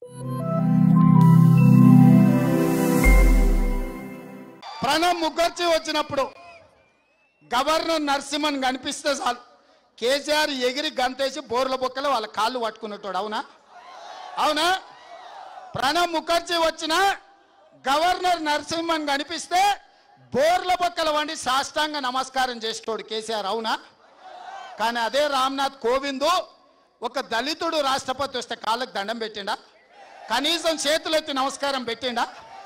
ప్రణబ్ ముఖర్జీ వచ్చినప్పుడు గవర్నర్ నరసింహన్ కనిపిస్తే చాలు కేసీఆర్ ఎగిరి గంతేసి బోర్ల బొక్కలు వాళ్ళ కాళ్ళు పట్టుకున్నట్టు అవునా అవునా ప్రణబ్ ముఖర్జీ వచ్చిన గవర్నర్ నరసింహన్ కనిపిస్తే బోర్ల బొక్కల వండి సాష్టాంగ నమస్కారం చేసేటోడు కేసీఆర్ అవునా కానీ అదే రామ్నాథ్ కోవింద్ ఒక దళితుడు రాష్ట్రపతి వస్తే కాళ్ళకు దండం పెట్టిండా కనీసం చేతులెత్తి నమస్కారం పెట్టిండా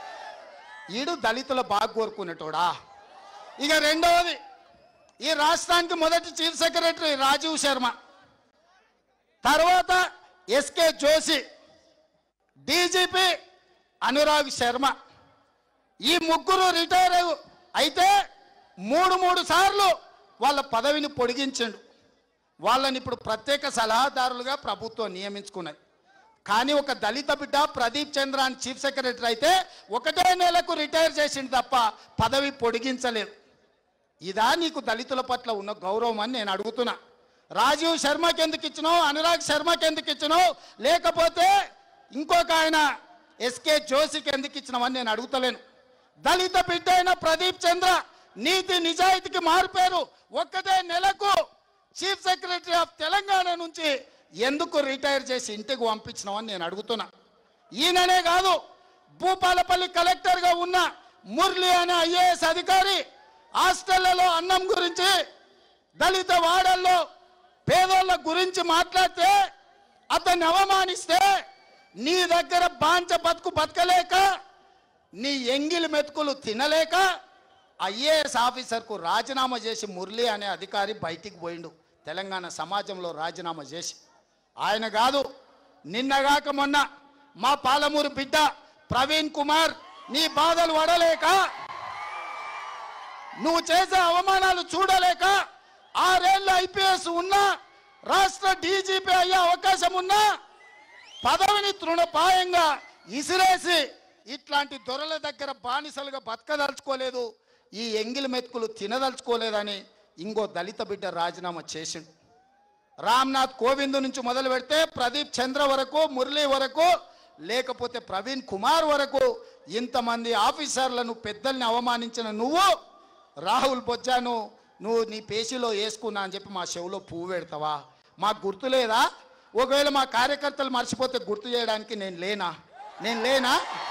ఈడు దళితుల బాగా కోరుకునేటోడా ఇక రెండవది ఈ రాష్ట్రానికి మొదటి చీఫ్ సెక్రటరీ రాజీవ్ శర్మ తర్వాత ఎస్కే జోషి డీజీపీ అనురాగ్ శర్మ ఈ ముగ్గురు రిటైర్ అయితే మూడు మూడు సార్లు వాళ్ళ పదవిని పొడిగించండు వాళ్ళని ఇప్పుడు ప్రత్యేక సలహాదారులుగా ప్రభుత్వం నియమించుకున్నది కానీ ఒక దళిత బిడ్డ ప్రదీప్ చంద్ర అని చీఫ్ సెక్రటరీ అయితే ఒకటే నెలకు రిటైర్ చేసిండు తప్ప పదవి పొడిగించలేదు ఇదా నీకు దళితుల పట్ల ఉన్న గౌరవం అని నేను అడుగుతున్నా రాజీవ్ శర్మకి ఎందుకు ఇచ్చినావు అనురాగ్ శర్మకి ఎందుకు ఇచ్చినావు లేకపోతే ఇంకొక ఆయన ఎస్కే జోషికి ఎందుకు ఇచ్చినావని నేను అడుగుతలేను దళిత బిడ్డ అయిన ప్రదీప్ చంద్ర నీతి నిజాయితీకి మారిపోయారు ఒక్కటే నెలకు చీఫ్ సెక్రటరీ ఆఫ్ తెలంగాణ నుంచి ఎందుకు రిటైర్ చేసి ఇంటికి పంపించినావని నేను అడుగుతున్నా ఈయననే కాదు భూపాలపల్లి కలెక్టర్గా ఉన్న మురళి అనే ఐఏఎస్ అధికారి హాస్టళ్లలో అన్నం గురించి దళిత వాడల్లో పేదోళ్ళ గురించి మాట్లాడితే అతన్ని అవమానిస్తే నీ దగ్గర బాంచ బతుకు బతకలేక నీ ఎంగిలి మెతుకులు తినలేక ఐఏఎస్ ఆఫీసర్కు రాజీనామా చేసి మురళి అనే అధికారి బయటికి పోయిండు తెలంగాణ సమాజంలో రాజీనామా చేసి ఆయన కాదు నిన్నగాక మొన్న మా పాలమూరు బిడ్డ ప్రవీణ్ కుమార్ నీ బాధలు పడలేక నువ్వు చేసే అవమానాలు చూడలేక ఆరేళ్ళు ఐపీఎస్ ఉన్నా రాష్ట్ర డీజీపీ అయ్యే అవకాశం ఉన్నా పదవిని తృణపాయంగా ఇసిరేసి ఇట్లాంటి దొరల దగ్గర బానిసలుగా బతకదలుచుకోలేదు ఈ ఎంగిలి మెతుకులు తినదలుచుకోలేదని ఇంకో దళిత బిడ్డ రాజీనామా చేసిండు రామ్నాథ్ కోవింద్ నుంచి మొదలు పెడితే ప్రదీప్ చంద్ర వరకు మురళి వరకు లేకపోతే ప్రవీణ్ కుమార్ వరకు ఇంతమంది ఆఫీసర్లను పెద్దల్ని అవమానించిన నువ్వు రాహుల్ బొజ్జాను నువ్వు నీ పేషీలో వేసుకున్నా అని చెప్పి మా చెవులో పువ్వు పెడతావా మాకు గుర్తు లేదా ఒకవేళ మా కార్యకర్తలు మర్చిపోతే గుర్తు చేయడానికి నేను లేనా నేను లేనా